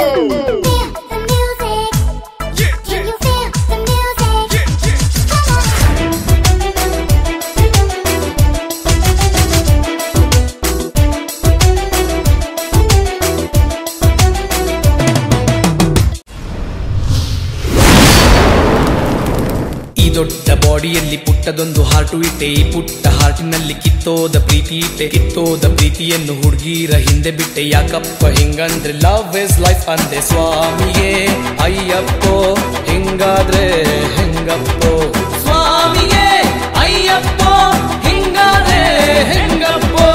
Feel the music. Can you feel the music? Come on. ಈ ದೊಡ್ಡ ಬಾಡಿಯಲ್ಲಿ ಪುಟ್ಟದೊಂದು heart ಇಟ್ಟೆ ಈ ಪುಟ್ಟ ಹಾರ್ಟಿನಲ್ಲಿ ಕಿತ್ತೋದ ಪ್ರೀತಿ ಇಟ್ಟೆ ಕಿತ್ತೋದ ಪ್ರೀತಿಯನ್ನು ಹುಡುಗಿರ ಹಿಂದೆ ಬಿಟ್ಟೆ ಯಾಕಪ್ಪ ಹಿಂಗಂದ್ರೆ ಲವ್ ಇಸ್ ಲೈಫ್ ಅಂದೆ ಸ್ವಾಮಿಯೇ ಅಯ್ಯಪ್ಪೋ ಹಿಂಗಾದ್ರೆ ಹೆಂಗಪ್ಪೋ ಸ್ವಾಮಿಯೇ ಅಯ್ಯಪ್ಪೋ ಹಿಂಗಾದ್ರೆ ಹೆಂಗಪ್ಪೋ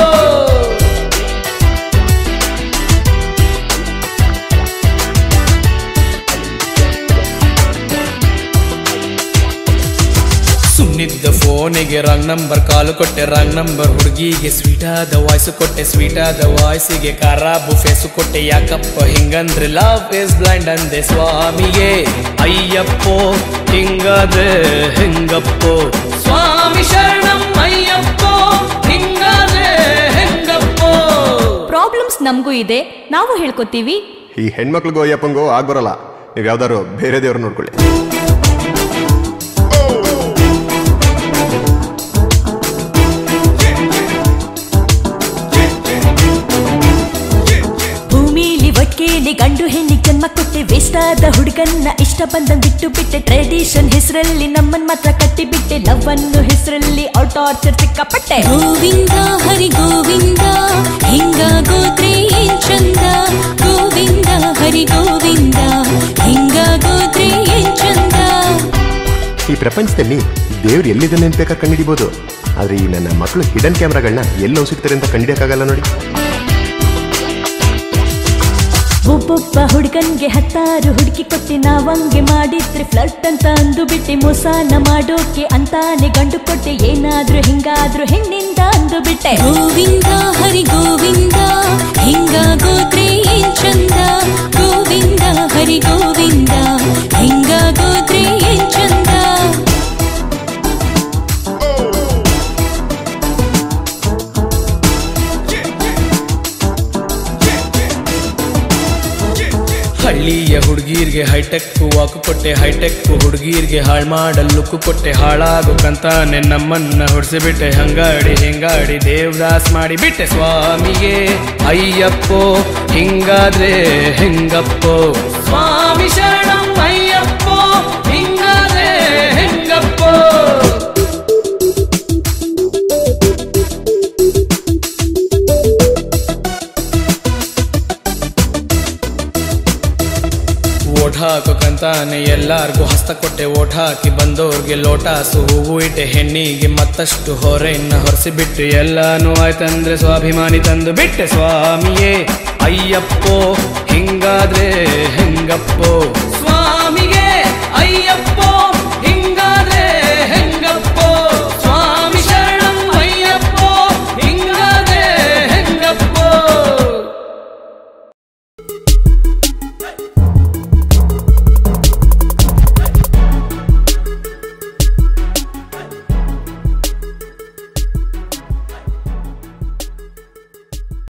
ಸುಮ್ನಿದ್ದ ಫೋನಿಗೆ ರಾಂಗ್ ನಂಬರ್ ಕಾಲು ಕೊಟ್ಟೆ ರಾಂಗ್ ನಂಬರ್ ಹುಡುಗಿಗೆ ಸ್ವೀಟ್ ಆದ ವಾಯ್ಸ್ ಕೊಟ್ಟೆ ಸ್ವೀಟ್ ಆದ ವಾಯ್ಸಿಗೆ ಖರಾಬು ಫೇಸು ಕೊಟ್ಟೆ ಯಾಕಪ್ಪ ಹಿಂಗಂದ್ರೆ ಲವ್ ಇಸ್ ಬ್ಲೈಂಡ್ ಅಂದೆ ಸ್ವಾಮಿಯೇ ಅಯ್ಯಪ್ಪೋ ಹಿಂಗಾದ್ರೆ ಹೆಂಗಪ್ಪೋ ಸ್ವಾಮಿ ಶರಣಂ ಅಯ್ಯಪ್ಪೋ ಹಿಂಗಾದ್ರೆ ಹೆಂಗಪ್ಪೋ ಪ್ರಾಬ್ಲಮ್ಸ್ ನಮಗೂ ಇದೆ ನಾವು ಹೇಳ್ಕೊತೀವಿ ಈ ಹೆಣ್ಮಕ್ಳಿಗೂ ಅಯ್ಯಪ್ಪಂಗೂ ಆಗ್ಬರಲ್ಲ ನೀವು ಯಾವ್ದಾದ್ರು ಬೇರೆ ದೇವ್ರು ನೋಡ್ಕೊಳ್ಳಿ ಭೂಮಿಲಿ ಒಟ್ಕೇಲಿ ಗಂಡು ಹೆಣ್ಣಿಗೆ ಜನ್ಮ ಕೊಟ್ಟೆ ವೇಸ್ಟ್ ಆದ ಹುಡುಗನ್ನ ಇಷ್ಟ ಬಂದಂಗ್ ಬಿಟ್ಟು ಬಿಟ್ಟೆ ಟ್ರೆಡಿಷನ್ ಹೆಸರಲ್ಲಿ ನಮ್ಮನ್ ಮಾತ್ರ ಕಟ್ಟಿ ಬಿಟ್ಟೆ ಲವ್ ಅನ್ನು ಹೆಸರಲ್ಲಿ ಔಟ್ ಟಾರ್ಚರ್ ಸಿಕ್ಕಾಪಟ್ಟೆ ಗೋವಿಂದ ಹರಿ ಗೋವಿಂದ ಹಿಂಗಾಗೋದ್ರೆ ಏನ್ ಚಂದ ಗೋವಿಂದ ಹರಿ ಗೋವಿಂದ ಹಿಂಗಾಗೋದ್ರೆ ಏನ್ ಚಂದ ಈ ಪ್ರಪಂಚದಲ್ಲಿ ದೇವ್ರು ಎಲ್ಲಿದ್ದಾನೆ ಅಂತ ಬೇಕಾದ್ರೆ ಕಂಡುಹಿಡಿಬೋದು ಆದ್ರೆ ಈ ನನ್ನ ಮಕ್ಕಳು ಹಿಡನ್ ಕ್ಯಾಮ್ರಾಗಳನ್ನ ಎಲ್ಲಿ ಸಿಗ್ತಾರೆ ಅಂತ ಕಂಡಿಡಿಯಕ್ಕಾಗಲ್ಲ ನೋಡಿ ಒಬ್ಬೊಬ್ಬ ಹುಡುಗನ್ಗೆ ಹತ್ತಾರು ಹುಡುಕಿ ಕೊಟ್ಟಿ ನಾವಂಗೆ ಮಾಡಿದ್ರೆ ಫ್ಲರ್ಟ್ ಅಂತ ಅಂದು ಬಿಟ್ಟೆ ಮೋಸಾನ ಮಾಡೋಕೆ ಅಂತಾನೆ ಗಂಡು ಕೊಟ್ಟೆ ಏನಾದ್ರೂ ಹಿಂಗಾದ್ರೂ ಹೆಣ್ಣಿಂದ ಅಂದು ಬಿಟ್ಟೆ ಗೋವಿಂದ ಹರಿ ಗೋವಿಂದ ಹಿಂಗಾಗೋದ್ರೆ ಏನ್ ಚಂದ ಗೋವಿಂದ ಹರಿ ಗೋವಿಂದ ಹಿಂಗಾಗೋದ್ರೆ ಏನ್ ಚಂದ ಹಳ್ಳಿಯ ಹುಡುಗೀರ್ಗೆ ಹೈಟೆಕ್ ವಾಕ್ ಕೊಟ್ಟೆ ಹೈಟೆಕ್ ಹುಡುಗೀರ್ಗೆ ಹಾಳ್ ಮಾಡಲ್ ಲುಕ್ ಕೊಟ್ಟೆ ಹಾಳಾಗೋಕಂತಾನೆ ನಮ್ಮನ್ನ ಹೊಡ್ಸಿಬಿಟ್ಟೆ ಹಂಗಾಡಿ ಹಿಂಗಾಡಿ ದೇವದಾಸ್ ಮಾಡಿ ಬಿಟ್ಟೆ ಸ್ವಾಮಿಗೆ ಅಯ್ಯಪ್ಪೋ ಹಿಂಗಾದ್ರೆ ಹೆಂಗಪ್ಪೋ ಸ್ವಾಮಿ ಶರಣಂ ಅಯ್ಯಪ್ಪೋ ಹಿಂಗಾದ್ರೆ ಹೆಂಗಪ್ಪೋ ಓಟ್ ಹಾಕೋಕಂತಾನೆ ಎಲ್ಲಾರ್ಗೂ ಹಸ್ತ ಕೊಟ್ಟೆ ಓಟ್ ಹಾಕಿ ಬಂದೋರ್ಗೆ ಲೋಟಾಸು ಹೂವು ಇಟ್ಟೆ ಹೆಣ್ಣಿಗೆ ಮತ್ತಷ್ಟು ಹೊರೆಯನ್ನ ಹೊರಿಸಿಬಿಟ್ಟು ಎಲ್ಲಾನು ಆಯ್ತಂದ್ರೆ ಸ್ವಾಭಿಮಾನಿ ತಂದು ಬಿಟ್ಟೆ ಸ್ವಾಮಿಯೇ ಅಯ್ಯಪ್ಪೋ ಹಿಂಗಾದ್ರೆ ಹೆಂಗಪ್ಪೋ